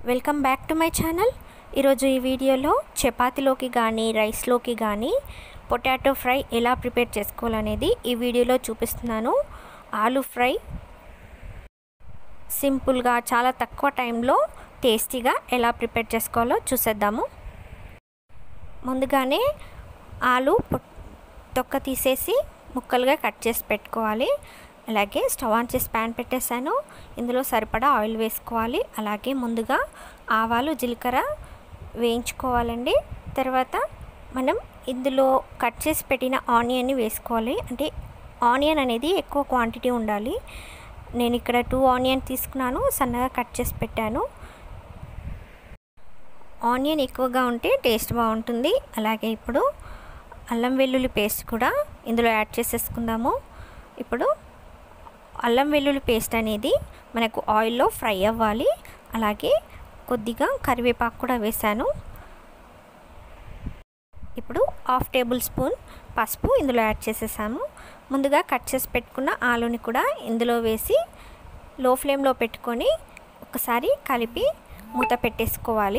welcome back to my channel ఈరోజు ఈ వీడియోలో చపాతీలోకి కానీ రైస్లోకి కానీ పొటాటో ఫ్రై ఎలా ప్రిపేర్ చేసుకోవాలనేది ఈ వీడియోలో చూపిస్తున్నాను ఆలు ఫ్రై సింపుల్గా చాలా తక్కువ టైంలో టేస్టీగా ఎలా ప్రిపేర్ చేసుకోవాలో చూసేద్దాము ముందుగానే ఆలు తొక్క తీసేసి ముక్కలుగా కట్ చేసి పెట్టుకోవాలి అలాగే స్టవ్ ఆన్ చేసి ప్యాన్ పెట్టేశాను ఇందులో సరిపడా ఆయిల్ వేసుకోవాలి అలాగే ముందుగా ఆవాలు జీలకర్ర వేయించుకోవాలండి తర్వాత మనం ఇందులో కట్ చేసి పెట్టిన ఆనియన్ని వేసుకోవాలి అంటే ఆనియన్ అనేది ఎక్కువ క్వాంటిటీ ఉండాలి నేను ఇక్కడ టూ ఆనియన్ తీసుకున్నాను సన్నగా కట్ చేసి పెట్టాను ఆనియన్ ఎక్కువగా ఉంటే టేస్ట్ బాగుంటుంది అలాగే ఇప్పుడు అల్లం వెల్లుల్లి పేస్ట్ కూడా ఇందులో యాడ్ చేసేసుకుందాము ఇప్పుడు అల్లం వెల్లుల్లి పేస్ట్ అనేది మనకు ఆయిల్లో ఫ్రై అవ్వాలి అలాగే కొద్దిగా కరివేపాకు కూడా వేసాను ఇప్పుడు హాఫ్ టేబుల్ స్పూన్ పసుపు ఇందులో యాడ్ చేసేసాము ముందుగా కట్ చేసి పెట్టుకున్న ఆలుని కూడా ఇందులో వేసి లో ఫ్లేమ్లో పెట్టుకొని ఒకసారి కలిపి మూత పెట్టేసుకోవాలి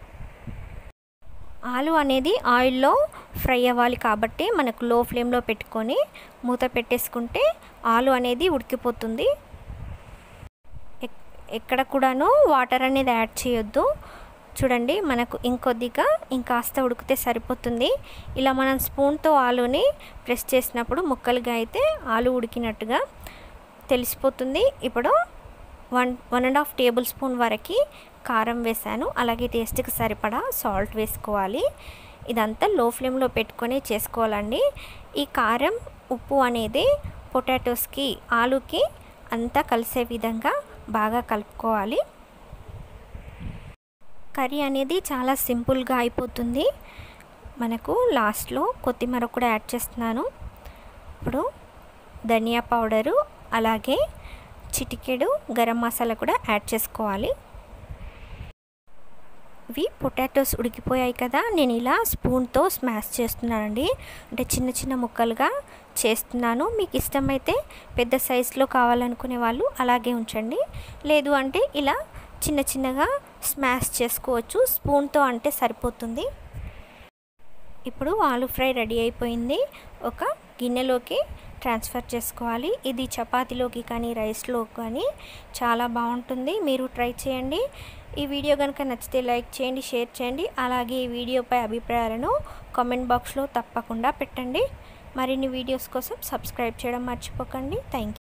ఆలు అనేది ఆయిల్లో ఫ్రై అవ్వాలి కాబట్టి మనకు లో ఫ్లేమ్లో పెట్టుకొని మూత పెట్టేసుకుంటే ఆలు అనేది ఉడికిపోతుంది ఎక్కడ కూడాను వాటర్ అనేది యాడ్ చేయొద్దు చూడండి మనకు ఇంకొద్దిగా ఇంకాస్త ఉడికితే సరిపోతుంది ఇలా మనం స్పూన్తో ఆలుని ప్రెస్ చేసినప్పుడు ముక్కలుగా అయితే ఆలు ఉడికినట్టుగా తెలిసిపోతుంది ఇప్పుడు one one and half tablespoon వరకు కారం వేసాను అలాగే టేస్ట్కి సరిపడా సాల్ట్ వేసుకోవాలి ఇదంతా లో ఫ్లేమ్లో పెట్టుకొని చేసుకోవాలండి ఈ కారం ఉప్పు అనేది పొటాటోస్కి ఆలుకి అంతా కలిసే విధంగా బాగా కలుపుకోవాలి కర్రీ అనేది చాలా సింపుల్గా అయిపోతుంది మనకు లాస్ట్లో కొత్తిమీర కూడా యాడ్ చేస్తున్నాను ఇప్పుడు ధనియా పౌడరు అలాగే చిటికెడు గరం మసాలా కూడా యాడ్ చేసుకోవాలి ఇవి పొటాటోస్ ఉడికిపోయాయి కదా నేను ఇలా స్పూన్తో స్మాష్ చేస్తున్నానండి అంటే చిన్న చిన్న ముక్కలుగా చేస్తున్నాను మీకు ఇష్టమైతే పెద్ద సైజులో కావాలనుకునే వాళ్ళు అలాగే ఉంచండి లేదు అంటే ఇలా చిన్న చిన్నగా స్మాష్ చేసుకోవచ్చు స్పూన్తో అంటే సరిపోతుంది ఇప్పుడు ఆలు ఫ్రై రెడీ అయిపోయింది ఒక గిన్నెలోకి ట్రాన్స్ఫర్ చేసుకోవాలి ఇది చపాతీలోకి కానీ రైస్లో కానీ చాలా బాగుంటుంది మీరు ట్రై చేయండి ఈ వీడియో కనుక నచ్చితే లైక్ చేయండి షేర్ చేయండి అలాగే ఈ వీడియోపై అభిప్రాయాలను కామెంట్ బాక్స్లో తప్పకుండా పెట్టండి మరిన్ని వీడియోస్ కోసం సబ్స్క్రైబ్ చేయడం మర్చిపోకండి థ్యాంక్